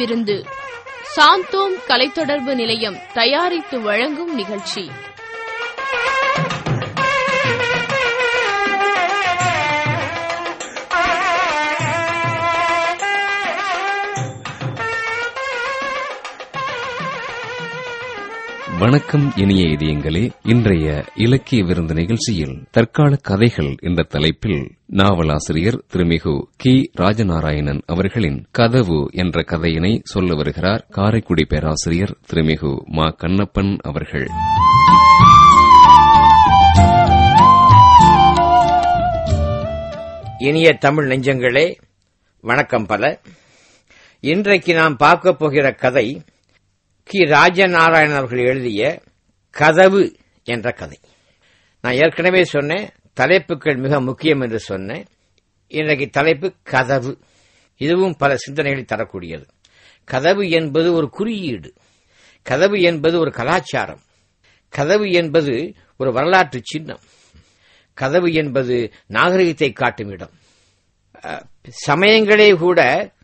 விருந்து சாந்தோம் கலைத்தொடர்பு நிலையம் தயாரித்து வழங்கும் நிகழ்ச்சி வணக்கம் இனிய இதயங்களே இன்றைய இலக்கிய விருந்து நிகழ்ச்சியில் தற்கால கதைகள் என்ற தலைப்பில் நாவலாசிரியர் திருமிகு கி ராஜநாராயணன் அவர்களின் கதவு என்ற கதையினை சொல்ல வருகிறார் காரைக்குடி பேராசிரியர் திருமிகு மா கண்ணப்பன் அவர்கள் இனிய தமிழ் நெஞ்சங்களே வணக்கம் பல இன்றைக்கு நாம் பார்க்க போகிற கதை கி ராஜநாராயணன் அவர்கள் எழுதிய கதவு என்ற கதை நான் ஏற்கனவே சொன்னேன் தலைப்புகள் மிக முக்கியம் என்று சொன்னேன் இன்றைக்கு தலைப்பு கதவு இதுவும் பல சிந்தனைகளை தரக்கூடியது கதவு என்பது ஒரு குறியீடு கதவு என்பது ஒரு கலாச்சாரம் கதவு என்பது ஒரு வரலாற்று சின்னம் கதவு என்பது நாகரிகத்தை காட்டும் இடம் அஹ், சமயங்களே கூட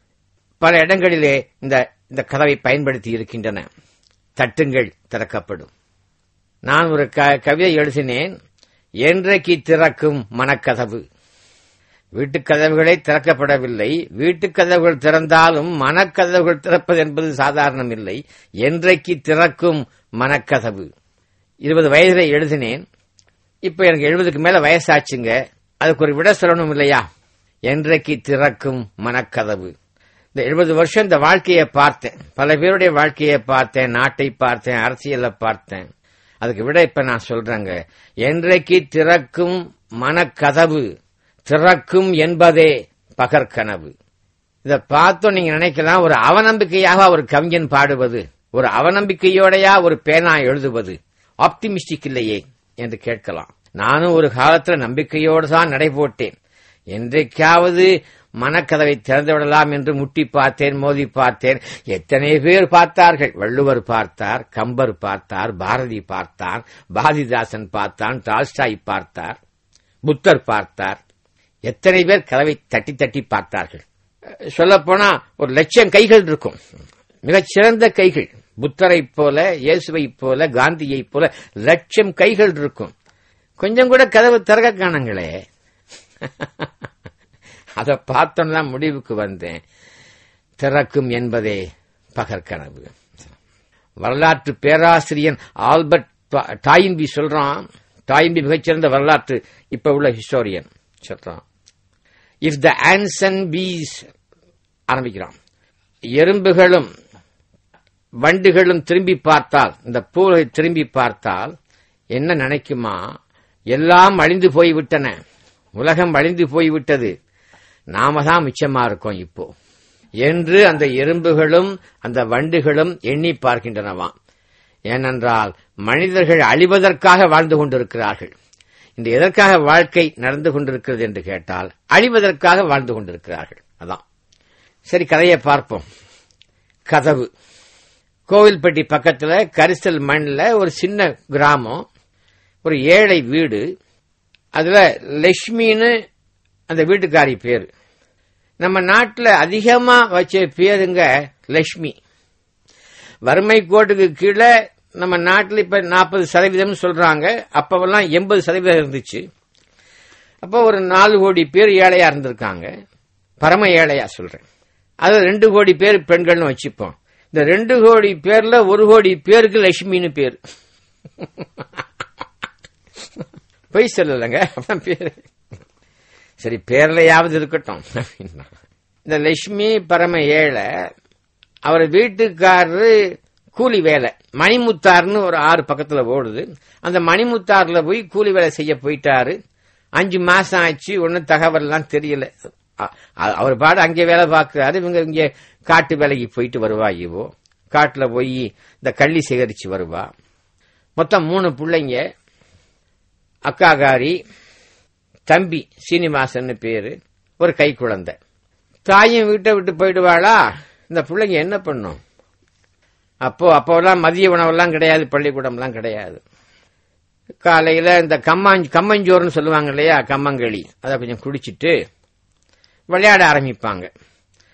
பல இடங்களிலே இந்த இந்த கதவை பயன்படுத்தி இருக்கின்றன தட்டுங்கள் திறக்கப்படும் நான் ஒரு க- கவிதை எழுதினேன் என்றைக்கு திறக்கும் மனக்கதவு வீட்டுக் கதவுகளே திறக்கப்படவில்லை வீட்டுக் கதவுகள் திறந்தாலும் மனக்கதவுகள் திறப்பது என்பது சாதாரணம் இல்லை என்றைக்கு திறக்கும் மனக்கதவு இருபது வயதிலே எழுதினேன் இப்ப எனக்கு எழுபதுக்கு மேல வயசாச்சுங்க அதுக்கு ஒரு விட சொல்லணும் இல்லையா என்றைக்கு திறக்கும் மனக்கதவு இந்த எழுபது வருஷம் இந்த வாழ்க்கையை பார்த்தேன் பல பேருடைய வாழ்க்கையை பார்த்தேன் நாட்டை பார்த்தேன் அரசியலை பார்த்தேன் அதுக்கு விட இப்ப நான் சொல்றேங்க என்றைக்கு திறக்கும் மனக்கதவு திறக்கும் என்பதே பகற்கனவு இத பார்த்தோம் நீங்க நினைக்கலாம் ஒரு அவநம்பிக்கையாக ஒரு கவிஞன் பாடுவது ஒரு அவநம்பிக்கையோடையா ஒரு பேனா எழுதுவது ஆப்டிமிஸ்டிக் இல்லையே என்று கேட்கலாம் நானும் ஒரு காலத்துல நம்பிக்கையோடு தான் நடை போட்டேன் என்றைக்காவது மனக்கதவை திறந்து விடலாம் என்று முட்டி பார்த்தேன் மோதி பார்த்தேன் எத்தனை பேர் பார்த்தார்கள் வள்ளுவர் பார்த்தார் கம்பர் பார்த்தார் பாரதி பார்த்தார் பாரதிதாசன் பார்த்தான் டால்ஸ்டாய் பார்த்தார் புத்தர் பார்த்தார் எத்தனை பேர் கதவை தட்டி தட்டி பார்த்தார்கள் சொல்லப் போனா ஒரு லட்சம் கைகள் இருக்கும் மிகச் சிறந்த கைகள் புத்தரைப் போல இயேசுவைப் போல காந்தியைப் போல லட்சம் கைகள் இருக்கும் கொஞ்சம் கூட கதவு திறக்க காணுங்களே அதை பார்த்தோன்னு தான் முடிவுக்கு வந்தேன் திறக்கும் என்பதே பகற்கனவு வரலாற்று பேராசிரியன் ஆல்பர்ட் டா- டாயின்பி சொல்றான் டாயின்பி மிகச்சிறந்த வரலாற்று இப்ப உள்ள ஹிஸ்டோரியன் சொல்றான் இஃப் த ஆன்சன் பீஸ் ஆரம்பிக்கிறான் எறும்புகளும் வண்டுகளும் திரும்பி பார்த்தால் இந்த பூவை திரும்பி பார்த்தால் என்ன நினைக்குமா எல்லாம் அழிந்து போய்விட்டன உலகம் அழிந்து போய்விட்டது நாம தான் மிச்சமா இருக்கோம் இப்போ என்று அந்த எறும்புகளும் அந்த வண்டுகளும் எண்ணி பார்க்கின்றனவாம் ஏனென்றால் மனிதர்கள் அழிவதற்காக வாழ்ந்து கொண்டிருக்கிறார்கள் இந்த எதற்காக வாழ்க்கை நடந்து கொண்டிருக்கிறது என்று கேட்டால் அழிவதற்காக வாழ்ந்து கொண்டிருக்கிறார்கள் அதான் சரி கதையை பார்ப்போம் கதவு கோவில்பட்டி பக்கத்துல கரிசல் மண்ணில் ஒரு சின்ன கிராமம் ஒரு ஏழை வீடு அதுல லட்சுமின்னு அந்த வீட்டுக்காரி பேரு நம்ம நாட்டுல அதிகமா வச்ச பேருங்க லட்சுமி வறுமை கோட்டுக்கு கீழே நம்ம நாட்டில் இப்ப நாற்பது சதவீதம் சொல்றாங்க அப்பவெல்லாம் எண்பது சதவீதம் இருந்துச்சு அப்போ ஒரு நாலு கோடி பேர் ஏழையா இருந்திருக்காங்க பரம ஏழையா சொல்றேன் அது ரெண்டு கோடி பேர் பெண்கள்னு வச்சுப்போம் இந்த ரெண்டு கோடி பேர்ல ஒரு கோடி பேருக்கு லட்சுமின்னு பேர் பொய் சொல்லலைங்க அதான் பேரு சரி பேர்லையாவது இருக்கட்டும் அப்படின்னா. இந்த லட்சுமி பரம ஏழை அவர் வீட்டுக்காரரு கூலி வேலை மணிமுத்தார்னு ஒரு ஆறு பக்கத்துல ஓடுது அந்த மணிமுத்தார்ல போய் கூலி வேலை செய்ய போயிட்டாரு அஞ்சு மாசம் ஆச்சு ஒன்னும் தகவல்லாம் தெரியல அ- அ- அவர் பாடு அங்கே வேலை பார்க்கிறாரு இவங்க இங்க காட்டு வேலைக்கு போயிட்டு வருவா இவோ காட்டுல போய் இந்த கள்ளி சேகரிச்சு வருவா மொத்தம் மூணு பிள்ளைங்க அக்காகாரி தம்பி சீனிவாசன் பேரு ஒரு கை குழந்தை தாயும் வீட்டை விட்டு போயிடுவாளா இந்த பிள்ளைங்க என்ன பண்ணும் அப்போ அப்போலாம் மதிய உணவெல்லாம் கிடையாது பள்ளிக்கூடம்லாம் கிடையாது காலையில இந்த கம்மாஞ்சி கம்மஞ்சோறுன்னு சொல்லுவாங்க இல்லையா கம்மங்களி அதை கொஞ்சம் குடிச்சிட்டு விளையாட ஆரம்பிப்பாங்க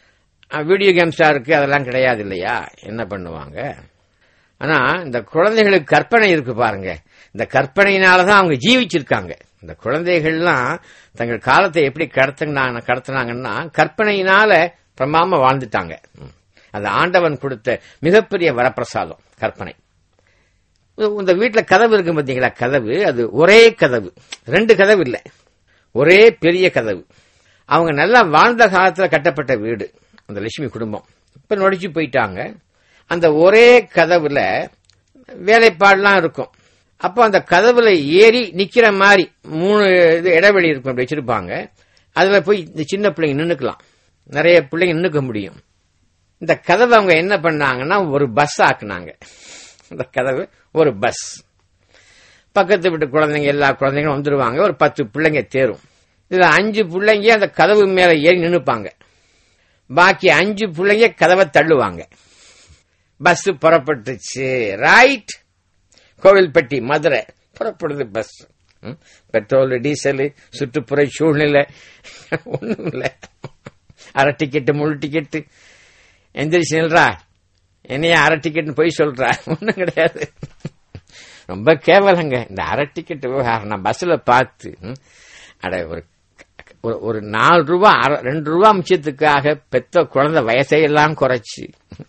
அஹ், வீடியோ கேம்ஸா இருக்கு அதெல்லாம் கிடையாது இல்லையா என்ன பண்ணுவாங்க ஆனா இந்த குழந்தைகளுக்கு கற்பனை இருக்கு பாருங்க இந்த கற்பனையினால தான் அவங்க ஜீவிச்சிருக்காங்க இந்த குழந்தைகள்லாம் தங்கள் காலத்தை எப்படி கடத்துனாங்க கடத்துனாங்கன்னா கற்பனையினால பிரமாம வாழ்ந்துட்டாங்க ம். அது ஆண்டவன் கொடுத்த மிகப்பெரிய வரப்பிரசாதம் கற்பனை இந்த வீட்டுல கதவு இருக்கு பாத்தீங்களா கதவு அது ஒரே கதவு ரெண்டு கதவு இல்ல ஒரே பெரிய கதவு அவங்க நல்லா வாழ்ந்த காலத்துல கட்டப்பட்ட வீடு அந்த லட்சுமி குடும்பம் இப்ப நொடிச்சு போயிட்டாங்க அந்த ஒரே கதவுல வேலைப்பாடுலாம் இருக்கும் அப்போ அந்த கதவுல ஏறி நிக்கிற மாதிரி மூணு இது இடைவெளி இருக்கும் அப்படி வச்சிருப்பாங்க அதுல போய் இந்த சின்ன பிள்ளைங்க நின்னுக்கலாம் நிறைய பிள்ளைங்க நின்னுக்க முடியும் இந்த கதவை அவங்க என்ன பண்ணாங்கன்னா ஒரு பஸ் ஆக்குனாங்க இந்த கதவு ஒரு பஸ் பக்கத்து வீட்டு குழந்தைங்க எல்லா குழந்தைங்களும் வந்துருவாங்க ஒரு பத்து பிள்ளைங்க தேரும் இதுல அஞ்சு பிள்ளைங்க அந்த கதவு மேல ஏறி நின்னுப்பாங்க பாக்கி அஞ்சு பிள்ளைங்க கதவை தள்ளுவாங்க பஸ் புறப்பட்டுச்சு ரைட் கோவில்பட்டி மதுரை புறப்படுது பஸ் ம், பெட்ரோல் டீசல் சுற்றுப்புற சூழ்நிலை ஒண்ணும் இல்ல அரை டிக்கெட்டு முழு டிக்கெட்டு எந்திரிச்சு நில்றா என்னையா அரை டிக்கெட்னு போய் சொல்றா ஒண்ணும் கிடையாது ரொம்ப கேவலங்க இந்த அரை டிக்கெட் விவகாரம் நான் பஸ்ல பார்த்து ம், அட ஒரு ஒரு- ஒரு நாலு ரூபா அரை- ரெண்டு ரூபா மிச்சத்துக்காக பெத்த குழந்தை வயசையெல்லாம் குறைச்சு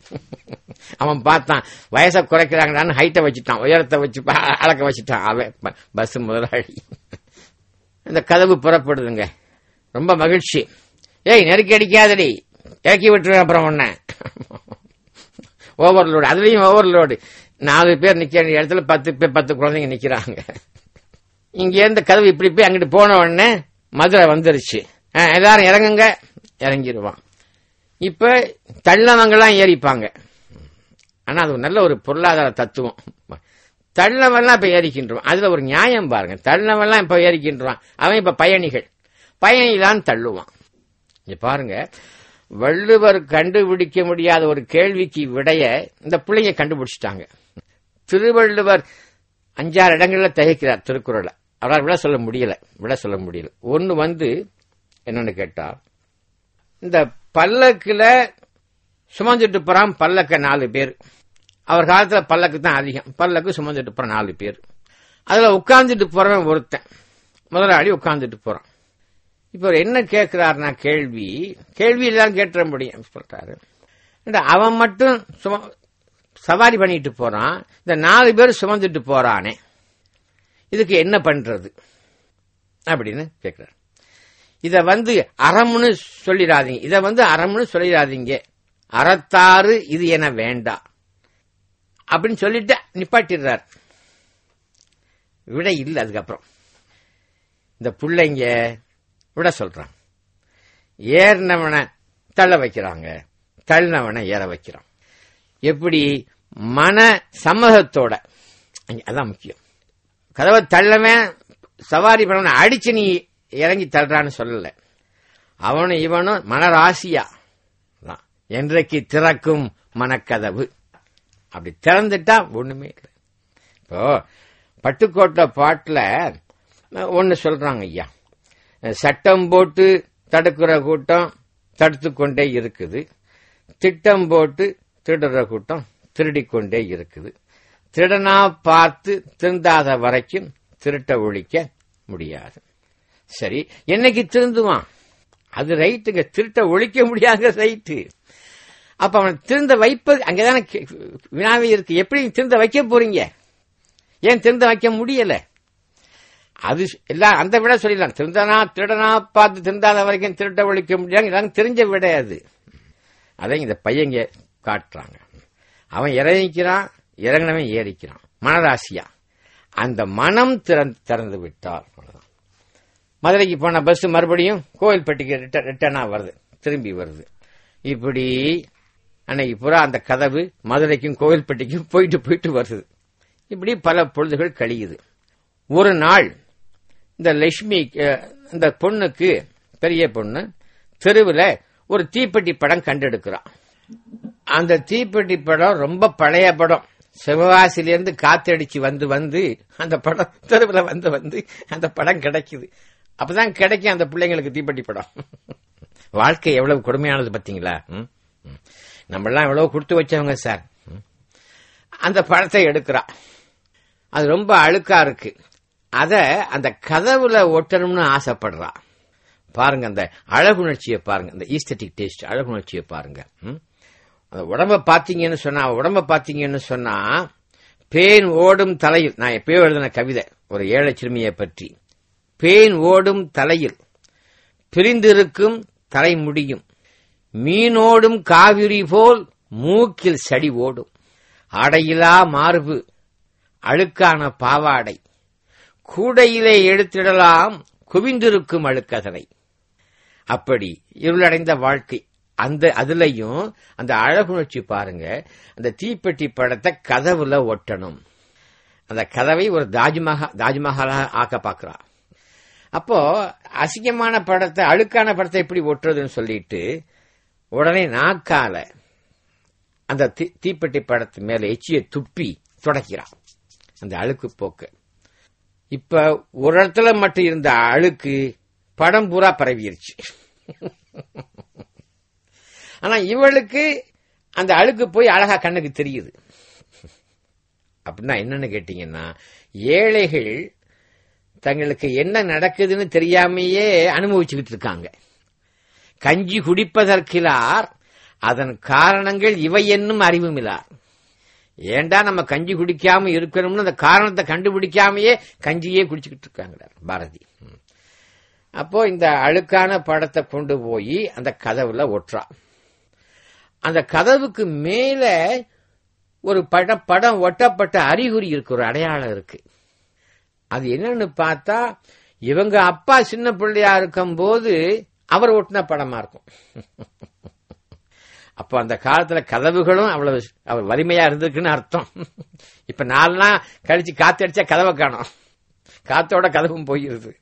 அவன் பார்த்தான் வயசை குறைக்கிறாங்கடான்னு ஹைட்டை வச்சுட்டான் உயரத்தை வச்சு ப- அளக்க வச்சுட்டான் அவன் ப- பஸ் முதலாளி இந்த கதவு புறப்படுதுங்க ரொம்ப மகிழ்ச்சி ஏய் நெருக்கி அடிக்காதடி இறக்கி விட்டுருவேன் அப்புறம் உன்ன ஓவர்லோடு அதுலயும் ஓவர்லோடு நாலு பேர் நிக்க வேண்டிய இடத்துல பத்து பேர் பத்து குழந்தைங்க நிக்கிறாங்க இங்க இருந்து கதவு இப்படி போய் அங்கிட்டு போன உடனே மதுரை வந்துருச்சு ஆ, எல்லாரும் இறங்குங்க இறங்கிடுவான் இப்ப தள்ளவங்கெல்லாம் ஏறிப்பாங்க ஆனா அது ஒரு நல்ல ஒரு பொருளாதார தத்துவம் தள்ளவெல்லாம் இப்ப ஏறிக்கின்றான் அதுல ஒரு நியாயம் பாருங்க தள்ளவெல்லாம் இப்ப ஏறிக்கின்றான் அவன் இப்ப பயணிகள் பயணிதான் தள்ளுவான் இங்க பாருங்க வள்ளுவர் கண்டுபிடிக்க முடியாத ஒரு கேள்விக்கு விடைய இந்த பிள்ளைங்க கண்டுபிடிச்சிட்டாங்க திருவள்ளுவர் அஞ்சாறு இடங்கள்ல தகைக்கிறார் திருக்குறளை அவரால் விட சொல்ல முடியல விட சொல்ல முடியல ஒன்னு வந்து என்னன்னு கேட்டா இந்த பல்லக்குல சுமந்துட்டு போறான் பல்லக்க நாலு பேர் அவர் காலத்துல பல்லக்கு தான் அதிகம் பல்லக்கு சுமந்துட்டு போற நாலு பேர் அதுல உட்கார்ந்துட்டு போறவன் ஒருத்தன் முதலாளி உட்கார்ந்துட்டு போறான் இப்ப அவர் என்ன கேட்கிறாருன்னா கேள்வி கேள்வி எல்லாம் கேட்டுற முடியும் சொல்றாரு இந்த அவன் மட்டும் சும சவாரி பண்ணிட்டு போறான் இந்த நாலு பேர் சுமந்துட்டு போறானே இதுக்கு என்ன பண்றது அப்படின்னு கேட்கிறார் இத வந்து அறம்னு சொல்லிடாதீங்க இத வந்து அறம்னு சொல்லிடாதீங்க அறத்தாறு இது என வேண்டாம் அப்படின்னு சொல்லிட்டு நிப்பாட்டிடுறார் விட இல்லை அதுக்கப்புறம் இந்த பிள்ளைங்க விட சொல்றான் ஏறினவனை தள்ள வைக்கிறாங்க தள்ளினவனை ஏற வைக்கிறான் எப்படி மன சம்மதத்தோட அங்க- அதான் முக்கியம் கதவை தள்ளவன் சவாரி பண்ணவனை அடிச்சு நீ இறங்கி தள்ளுறான்னு சொல்லல அவனும் இவனும் மனராசியா தான். என்றைக்கு திறக்கும் மனக்கதவு அப்படி திறந்துட்டா ஒண்ணுமே இல்லை இப்போ பட்டுக்கோட்டை பாட்டுல ஒன்னு சொல்றாங்க ஐயா சட்டம் போட்டு தடுக்கிற கூட்டம் தடுத்து கொண்டே இருக்குது திட்டம் போட்டு திருடுற கூட்டம் திருடிக் கொண்டே இருக்குது திருடனா பார்த்து திருந்தாத வரைக்கும் திருட்ட ஒழிக்க முடியாது சரி என்னைக்கு திருந்துவான் அது ரைட்டுங்க திருட்ட ஒழிக்க முடியாத ரைட்டு அப்ப அவன் திருந்த வைப்பது அங்கதானே கே- வினாவே இருக்கு எப்படி திருந்த வைக்க போறீங்க ஏன் திருந்த வைக்க முடியல அது எல்லாம் அந்த விட சொல்லிடலாம் திருந்தனா திருடனா பார்த்து திருந்தாத வரைக்கும் திருட்ட ஒழிக்க முடியாது இதெல்லாம் தெரிஞ்ச விட அது அதை இந்த பையங்க காட்டுறாங்க அவன் இறங்கிக்கிறான் இறங்கினவன் ஏறிக்கிறான் மனராசியா அந்த மனம் திறந்து திறந்து விட்டார் அவ்வளவுதான் மதுரைக்கு போன பஸ் மறுபடியும் கோவில்பட்டிக்கு ரிட்ட- ரிட்டர்னா வருது திரும்பி வருது இப்படி அன்னைக்கு பூரா அந்த கதவு மதுரைக்கும் கோவில்பட்டிக்கும் போயிட்டு போயிட்டு வருது இப்படி பல பொழுதுகள் கழியுது ஒரு நாள் இந்த லட்சுமி அஹ், இந்த பொண்ணுக்கு பெரிய பொண்ணு தெருவில் ஒரு தீப்பெட்டி படம் கண்டெடுக்கிறான் அந்த தீப்பெட்டி படம் ரொம்ப பழைய படம் சிவகாசிலிருந்து காத்தடிச்சு வந்து வந்து அந்த படம் தெருவில் வந்து வந்து அந்த படம் கிடைக்குது அப்பதான் கிடைக்கும் அந்த பிள்ளைங்களுக்கு தீப்பெட்டி படம் வாழ்க்கை எவ்வளவு கொடுமையானது பாத்தீங்களா ம்? ம். நம்மெல்லாம் எவ்வளவு கொடுத்து வச்சவங்க சார் ம். அந்த பழத்தை எடுக்கிறா அது ரொம்ப அழுக்கா இருக்கு அத அந்த கதவுல ஒட்டணும்னு ஆசைப்படுறா பாருங்க அந்த அழகுணர்ச்சியை பாருங்க அந்த ஈஸ்தட்டிக் டேஸ்ட் அழகுணர்ச்சியை பாருங்க ம்? அந்த உடம்ப பாத்தீங்கன்னு சொன்னா உடம்ப பாத்தீங்கன்னு சொன்னா பேன் ஓடும் தலையில் நான் எப்பயோ எழுதின கவிதை ஒரு ஏழை சிறுமியை பற்றி பேன் ஓடும் தலையில் பிரிந்திருக்கும் தலைமுடியும் மீனோடும் காவிரி போல் மூக்கில் சடி ஓடும் அடையிலா மார்பு அழுக்கான பாவாடை கூடையிலே எடுத்திடலாம் குவிந்திருக்கும் அழுக்கதனை அப்படி இருளடைந்த வாழ்க்கை அந்த அதுலயும் அந்த அழகுணர்ச்சி பாருங்க அந்த தீப்பெட்டி படத்தை கதவுல ஒட்டணும் அந்த கதவை ஒரு தாஜ்மஹா தாஜ்மஹாலாக ஆக்க பாக்குறா அப்போ அசிங்கமான படத்தை அழுக்கான படத்தை எப்படி ஒட்டுறதுன்னு சொல்லிட்டு உடனே நாக்கால அந்த தீ- தீப்பெட்டி படத்து மேல எச்சியை துப்பி தொடக்கிறான் அந்த அழுக்கு போக்கு இப்ப ஒரு இடத்துல மட்டும் இருந்த அழுக்கு படம் பூரா பரவிருச்சு ஆனா இவளுக்கு அந்த அழுக்கு போய் அழகா கண்ணுக்கு தெரியுது அப்படின்னா என்னன்னு கேட்டீங்கன்னா ஏழைகள் தங்களுக்கு என்ன நடக்குதுன்னு தெரியாமையே அனுபவிச்சுக்கிட்டு இருக்காங்க கஞ்சி குடிப்பதற்கிலார் அதன் காரணங்கள் இவை என்னும் அறிவுமிலார் ஏண்டா நம்ம கஞ்சி குடிக்காம இருக்கணும்னு அந்த காரணத்தை கண்டுபிடிக்காமயே கஞ்சியே குடிச்சுக்கிட்டு இருக்காங்க பாரதி ம். அப்போ இந்த அழுக்கான படத்தை கொண்டு போய் அந்த கதவுல ஒட்டுறா அந்த கதவுக்கு மேல ஒரு படம் படம் ஒட்டப்பட்ட அறிகுறி இருக்கு ஒரு அடையாளம் இருக்கு அது என்னன்னு பார்த்தா இவங்க அப்பா சின்ன பிள்ளையா இருக்கும்போது அவர் ஒட்டின படமா இருக்கும் அப்போ அந்த காலத்துல கதவுகளும் அவ்வளவு அவர் வலிமையா இருந்திருக்குன்னு அர்த்தம் இப்ப நாலுனா கழிச்சு காத்தடிச்சா கதவை காணோம் காத்தோட கதவும் போயிருது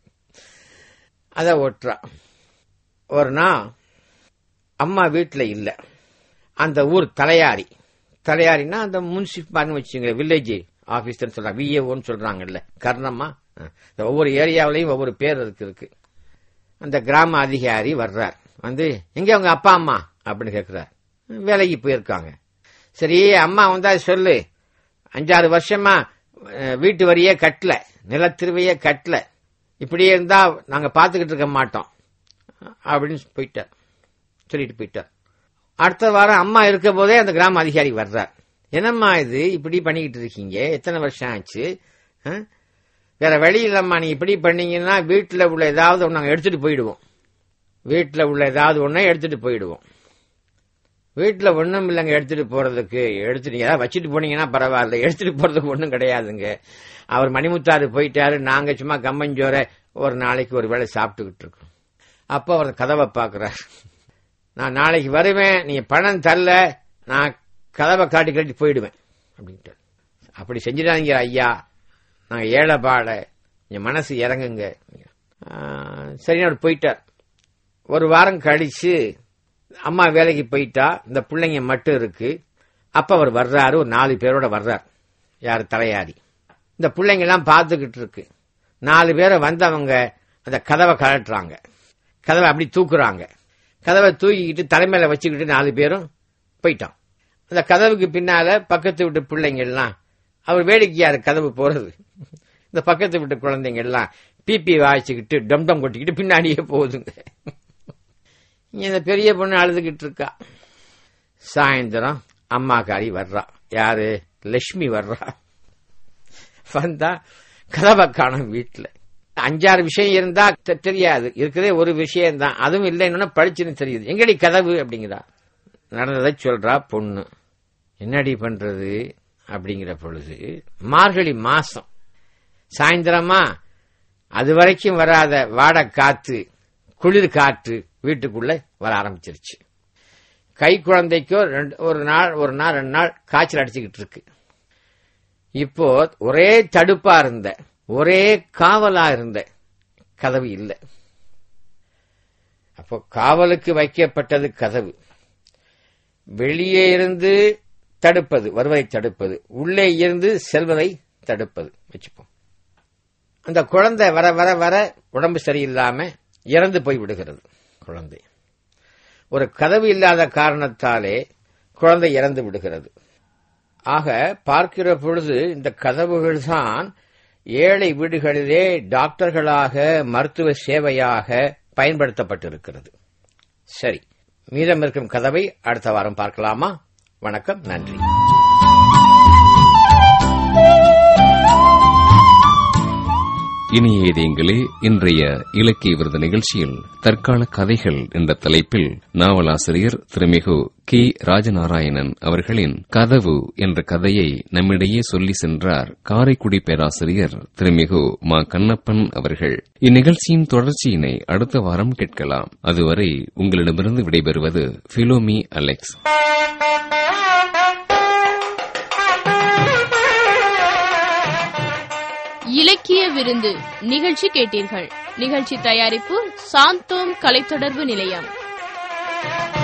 அத ஒட்டுறா ஒரு நாள் அம்மா வீட்டுல இல்ல அந்த ஊர் தலையாரி தலையாரின்னா அந்த முன்சிபால்னு வச்சுங்க வில்லேஜ் ஆபீசர் சொல்றாங்க விஏஓன்னு சொல்றாங்கல்ல கர்ணம்மா அஹ், இந்த ஒவ்வொரு ஏரியாவிலையும் ஒவ்வொரு பேர் இருக்கு இருக்கு அந்த கிராம அதிகாரி வர்றார் வந்து எங்க உங்க அப்பா அம்மா அப்படின்னு கேட்கிறார் வேலைக்கு போயிருக்காங்க சரி அம்மா வந்தா சொல்லு அஞ்சாறு வருஷமா அஹ், வீட்டு வரியே கட்டல நிலத்திருவையே கட்டல இப்படியே இருந்தா நாங்க பாத்துக்கிட்டு இருக்க மாட்டோம் அப்படின்னு போயிட்டார் சொல்லிட்டு போயிட்டார் அடுத்த வாரம் அம்மா இருக்க போதே அந்த கிராம அதிகாரி வர்றார் என்னம்மா இது இப்படி பண்ணிக்கிட்டு இருக்கீங்க எத்தனை வருஷம் ஆச்சு ஆ? வேற வழி இல்லம்மா நீ இப்படி பண்ணீங்கன்னா வீட்டுல உள்ள ஏதாவது ஒண்ணு நாங்க எடுத்துட்டு போயிடுவோம் வீட்டுல உள்ள ஏதாவது ஒண்ணை எடுத்துட்டு போயிடுவோம் வீட்டுல ஒண்ணும் இல்லைங்க எடுத்துட்டு போறதுக்கு எடுத்துட்டு ஏதாவது வச்சுட்டு போனீங்கன்னா பரவாயில்ல எடுத்துட்டு போறதுக்கு ஒண்ணும் கிடையாதுங்க அவர் மணிமுத்தாறு போயிட்டாரு நாங்க சும்மா கம்மஞ்சோர ஒரு நாளைக்கு ஒரு வேளை சாப்பிட்டுக்கிட்டு இருக்கோம் அப்போ அவர் கதவை பாக்குறார் நான் நாளைக்கு வருவேன் நீங்க பணம் தரல நான் கதவை காட்டி கட்டி போயிடுவேன் அப்படின்ட்டு அப்படி செஞ்சிடாதீங்க ஐயா நாங்க ஏழை பாட என் மனசு இறங்குங்க ஆ, சரி அவர் போயிட்டார் ஒரு வாரம் கழிச்சு அம்மா வேலைக்கு போயிட்டா இந்த பிள்ளைங்க மட்டும் இருக்கு அப்ப அவர் வர்றாரு ஒரு நாலு பேரோட வர்றார் யாரு தலையாரி இந்த பிள்ளைங்க எல்லாம் பார்த்துக்கிட்டு இருக்கு நாலு பேரை வந்தவங்க அந்த கதவை கலட்டுறாங்க கதவை அப்படி தூக்குறாங்க கதவை தூக்கிக்கிட்டு தலைமையில வச்சுக்கிட்டு நாலு பேரும் போயிட்டான் அந்த கதவுக்கு பின்னால பக்கத்து வீட்டு பிள்ளைங்க எல்லாம் அவர் வேடிக்கையாரு கதவு போறது இந்த பக்கத்து வீட்டு குழந்தைங்க எல்லாம் பிபி வாய்ச்சிக்கிட்டு டம் டம் கொட்டிக்கிட்டு பின்னாடியே போகுதுங்க இங்க இந்த பெரிய பொண்ணு அழுதுகிட்டு இருக்கா சாயந்தரம் அம்மாக்காரி வர்றா யாரு லட்சுமி வர்றா வந்தா கதவை காணும் வீட்டுல அஞ்சாறு விஷயம் இருந்தா தெ- தெரியாது இருக்கிறதே ஒரு விஷயம் தான் அதுவும் இல்லைன்னு படிச்சுன்னு தெரியுது எங்கடி கதவு அப்படிங்கிறா நடந்ததை சொல்றா பொண்ணு என்னடி பண்றது அப்படிங்கிற பொழுது மார்கழி மாசம் சாயந்தரமா அது வரைக்கும் வராத வாட காத்து குளிர் காற்று வீட்டுக்குள்ள வர ஆரம்பிச்சிருச்சு கை குழந்தைக்கோ ரெண்டு ஒரு நாள் ஒரு நாள் ரெண்டு நாள் காய்ச்சல் அடிச்சுக்கிட்டு இருக்கு இப்போ ஒரே தடுப்பா இருந்த ஒரே காவலா இருந்த கதவு இல்லை அப்போ காவலுக்கு வைக்கப்பட்டது கதவு வெளியே இருந்து தடுப்பது வருவதை தடுப்பது உள்ளே இருந்து செல்வதை தடுப்பது வச்சுப்போம் அந்த குழந்தை வர வர வர உடம்பு சரியில்லாம இறந்து போய் விடுகிறது குழந்தை ஒரு கதவு இல்லாத காரணத்தாலே குழந்தை இறந்து விடுகிறது ஆக பார்க்கிற பொழுது இந்த கதவுகள் தான் ஏழை வீடுகளிலே டாக்டர்களாக மருத்துவ சேவையாக பயன்படுத்தப்பட்டிருக்கிறது சரி மீதம் இருக்கும் கதவை அடுத்த வாரம் பார்க்கலாமா வணக்கம் நன்றி இனிய இதயங்களே இன்றைய இலக்கிய விருது நிகழ்ச்சியில் தற்கால கதைகள் என்ற தலைப்பில் நாவலாசிரியர் திருமிகு கி ராஜநாராயணன் அவர்களின் கதவு என்ற கதையை நம்மிடையே சொல்லி சென்றார் காரைக்குடி பேராசிரியர் திருமிகு மா கண்ணப்பன் அவர்கள் இந்நிகழ்ச்சியின் தொடர்ச்சியினை அடுத்த வாரம் கேட்கலாம் அதுவரை உங்களிடமிருந்து விடைபெறுவது பிலோமி அலெக்ஸ் இலக்கிய விருந்து நிகழ்ச்சி கேட்டீர்கள் நிகழ்ச்சி தயாரிப்பு சாந்தோம் கலைத்தொடர்பு நிலையம்